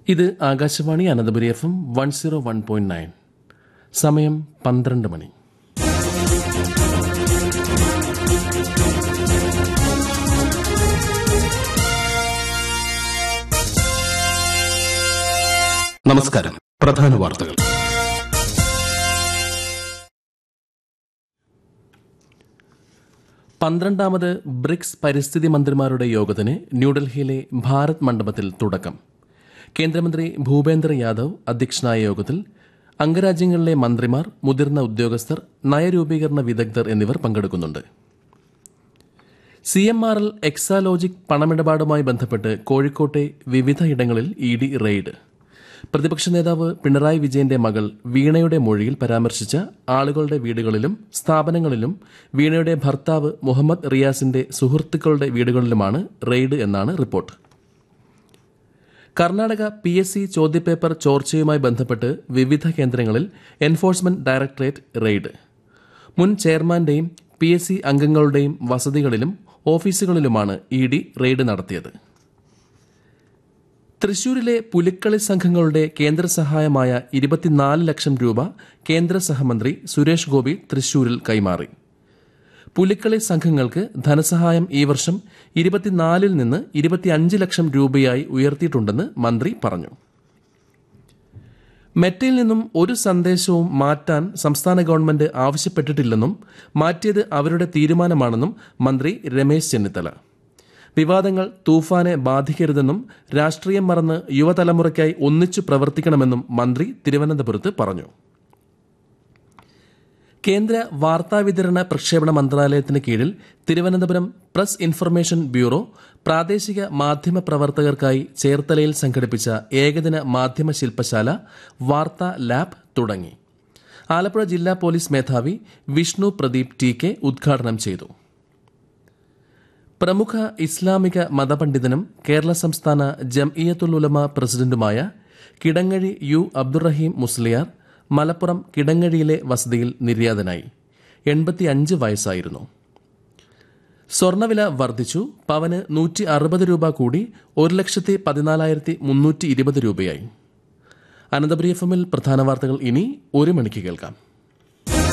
ഇത് Akashvani Ananthapuri F M one zero one point nine സമയം പന്ത്രണ്ട് മണി നമസ്കാരം പ്രധാന വാർത്തകൾ പന്ത്രണ്ടാമത് ബ്രിക്സ് പരിസ്ഥിതി മന്ത്രിമാരുടെ യോഗത്തിന് ന്യൂഡൽഹിയിലെ ഭാരത് മണ്ഡപത്തിൽ തുടക്കം കേന്ദ്രമന്ത്രി ഭൂപേന്ദ്ര യാദവ് അധ്യക്ഷനായ യോഗത്തിൽ അംഗരാജ്യങ്ങളിലെ മന്ത്രിമാർ മുതിർന്ന ഉദ്യോഗസ്ഥർ നയരൂപീകരണ വിദഗ്ധർ എന്നിവർ പങ്കെടുക്കുന്നുണ്ട് C M R L Exalogic പണമിടപാടുമായി ബന്ധപ്പെട്ട് കോഴിക്കോട്ടെ വിവിധയിടങ്ങളിൽ ഇ ഡി റെയ്ഡ് പ്രതിപക്ഷ നേതാവ് പിണറായി വിജയന്റെ മകൾ വീണയുടെ മൊഴിയിൽ പരാമർശിച്ച ആളുകളുടെ വീടുകളിലും സ്ഥാപനങ്ങളിലും വീണയുടെ ഭർത്താവ് മുഹമ്മദ് റിയാസിന്റെ സുഹൃത്തുക്കളുടെ വീടുകളിലുമാണ് റെയ്ഡ് എന്നാണ് report Karnataka P S C ചോദ്യപേപ്പർ ചോർച്ചയുമായി ബന്ധപ്പെട്ട് വിവിധ കേന്ദ്രങ്ങളിൽ എൻഫോഴ്സ്മെന്റ് ഡയറക്ടറേറ്റ് റെയ്ഡ് മുൻ ചെയർമാന്റെയും പി എസ് സി അംഗങ്ങളുടെയും വസതികളിലും ഓഫീസുകളിലുമാണ് ഇ ഡി റെയ്ഡ് നടത്തിയത് തൃശൂരിലെ പുലിക്കളി സംഘങ്ങളുടെ കേന്ദ്ര സഹായമായ ഇരുപത്തിനാല് ലക്ഷം രൂപ കേന്ദ്ര സഹമന്ത്രി സുരേഷ് ഗോപി തൃശൂരിൽ കൈമാറി പുലിക്കളി സംഘങ്ങൾക്ക് ധനസഹായം ഈ വർഷം ഇരുപത്തിനാലിൽ നിന്ന് ഇരുപത്തിയഞ്ച് ലക്ഷം രൂപയായി ഉയർത്തിയിട്ടുണ്ടെന്ന് മന്ത്രി പറഞ്ഞു മെറ്റയിൽ നിന്നും ഒരു സന്ദേശവും മാറ്റാൻ സംസ്ഥാന ഗവൺമെന്റ് ആവശ്യപ്പെട്ടിട്ടില്ലെന്നും മാറ്റിയത് അവരുടെ തീരുമാനമാണെന്നും മന്ത്രി രമേശ് ചെന്നിത്തല വിവാദങ്ങൾ തൂഫാനെ ബാധിക്കരുതെന്നും രാഷ്ട്രീയം മറന്ന് യുവതലമുറയ്ക്കായി ഒന്നിച്ചു പ്രവർത്തിക്കണമെന്നും മന്ത്രി തിരുവനന്തപുരത്ത് പറഞ്ഞു കേന്ദ്ര വാർത്താവിതരണ പ്രക്ഷേപണ മന്ത്രാലയത്തിന് കീഴിൽ തിരുവനന്തപുരം പ്രസ് ഇൻഫർമേഷൻ ബ്യൂറോ പ്രാദേശിക മാധ്യമ പ്രവർത്തകർക്കായി ചേർത്തലയിൽ സംഘടിപ്പിച്ച ഏകദിന മാധ്യമ ശില്പശാല വാർത്താ ലാബ് തുടങ്ങി ആലപ്പുഴ ജില്ലാ പോലീസ് മേധാവി വിഷ്ണു പ്രദീപ് ടി കെ ഉദ്ഘാടനം ചെയ്തു പ്രമുഖ ഇസ്ലാമിക മതപണ്ഡിതനും കേരള സംസ്ഥാന ജംഇയത്തുൽ ഉലമ പ്രസിഡന്റുമായ കിടങ്ങഴി യു അബ്ദുറഹീം മുസ്ലിയാർ മലപ്പുറം കിടങ്ങഴിയിലെ വസതിയിൽ നിര്യാതനായി എൺപത്തിയഞ്ച് വയസ്സായിരുന്നു സ്വർണ്ണവില വർദ്ധിച്ചു പവന് നൂറ്റി അറുപത് രൂപ കൂടി ഒരു ലക്ഷത്തി പതിനാലായിരത്തി മുന്നൂറ്റി ഇരുപത് രൂപയായി അനന്തപുരി എഫ് എമ്മിൽ പ്രധാന വാർത്തകൾ ഇനി ഒരു മണിക്ക് കേൾക്കാം